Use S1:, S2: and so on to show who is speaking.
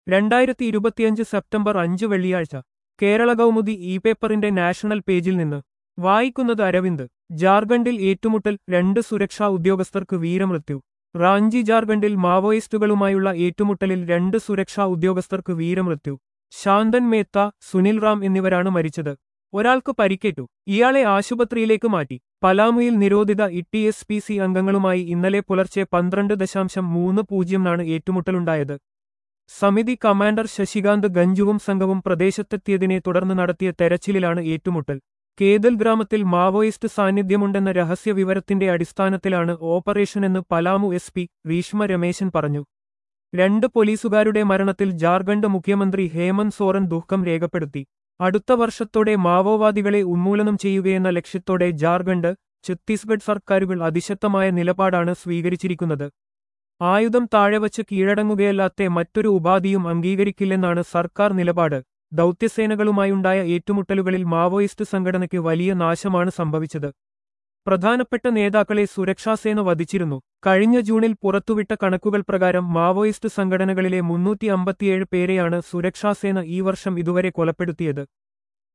S1: രണ്ടായിരത്തി ഇരുപത്തിയഞ്ച് സെപ്റ്റംബർ അഞ്ച് വെള്ളിയാഴ്ച കേരള കൗമുദി ഇ പേപ്പറിന്റെ നാഷണൽ പേജിൽ നിന്ന് വായിക്കുന്നത് അരവിന്ദ് ജാർഖണ്ഡിൽ ഏറ്റുമുട്ടൽ രണ്ട് സുരക്ഷാ ഉദ്യോഗസ്ഥർക്ക് വീരമൃത്യു റാഞ്ചി ജാർഖണ്ഡിൽ മാവോയിസ്റ്റുകളുമായുള്ള ഏറ്റുമുട്ടലിൽ രണ്ട് സുരക്ഷാ ഉദ്യോഗസ്ഥർക്ക് വീരമൃത്യു ശാന്തൻ മേത്ത സുനിൽ റാം എന്നിവരാണ് മരിച്ചത് ഒരാൾക്ക് പരിക്കേറ്റു ഇയാളെ ആശുപത്രിയിലേക്ക് മാറ്റി പലാമുയിൽ നിരോധിത ഇ എസ് പി സി അംഗങ്ങളുമായി ഇന്നലെ പുലർച്ചെ പന്ത്രണ്ട് ദശാംശം മൂന്ന് പൂജ്യംനാണ് ഏറ്റുമുട്ടലുണ്ടായത് സമിതി കമാൻഡർ ശശികാന്ത് ഗഞ്ചുവും സംഘവും പ്രദേശത്തെത്തിയതിനെ തുടർന്ന് നടത്തിയ തെരച്ചിലിലാണ് ഏറ്റുമുട്ടൽ കേതൽ ഗ്രാമത്തിൽ മാവോയിസ്റ്റ് സാന്നിധ്യമുണ്ടെന്ന രഹസ്യ വിവരത്തിന്റെ അടിസ്ഥാനത്തിലാണ് ഓപ്പറേഷനെന്ന് പലാമു എസ് പി റീഷ്മ രമേശൻ പറഞ്ഞു രണ്ട് പോലീസുകാരുടെ മരണത്തിൽ ജാർഖണ്ഡ് മുഖ്യമന്ത്രി ഹേമന്ത് സോറൻ ദുഃഖം രേഖപ്പെടുത്തി അടുത്ത വർഷത്തോടെ മാവോവാദികളെ ഉന്മൂലനം ചെയ്യുകയെന്ന ലക്ഷ്യത്തോടെ ജാർഖണ്ഡ് ഛത്തീസ്ഗഡ് സർക്കാരുകൾ അതിശക്തമായ നിലപാടാണ് സ്വീകരിച്ചിരിക്കുന്നത് ആയുധം താഴെവച്ച് കീഴടങ്ങുകയല്ലാത്ത മറ്റൊരു ഉപാധിയും അംഗീകരിക്കില്ലെന്നാണ് സർക്കാർ നിലപാട് ദൗത്യസേനകളുമായുണ്ടായ ഏറ്റുമുട്ടലുകളിൽ മാവോയിസ്റ്റ് സംഘടനയ്ക്ക് വലിയ നാശമാണ് സംഭവിച്ചത് പ്രധാനപ്പെട്ട നേതാക്കളെ സുരക്ഷാസേന വധിച്ചിരുന്നു കഴിഞ്ഞ ജൂണിൽ പുറത്തുവിട്ട കണക്കുകൾ പ്രകാരം മാവോയിസ്റ്റ് സംഘടനകളിലെ മുന്നൂറ്റി അമ്പത്തിയേഴ് പേരെയാണ് സുരക്ഷാസേന ഈ വർഷം ഇതുവരെ കൊലപ്പെടുത്തിയത്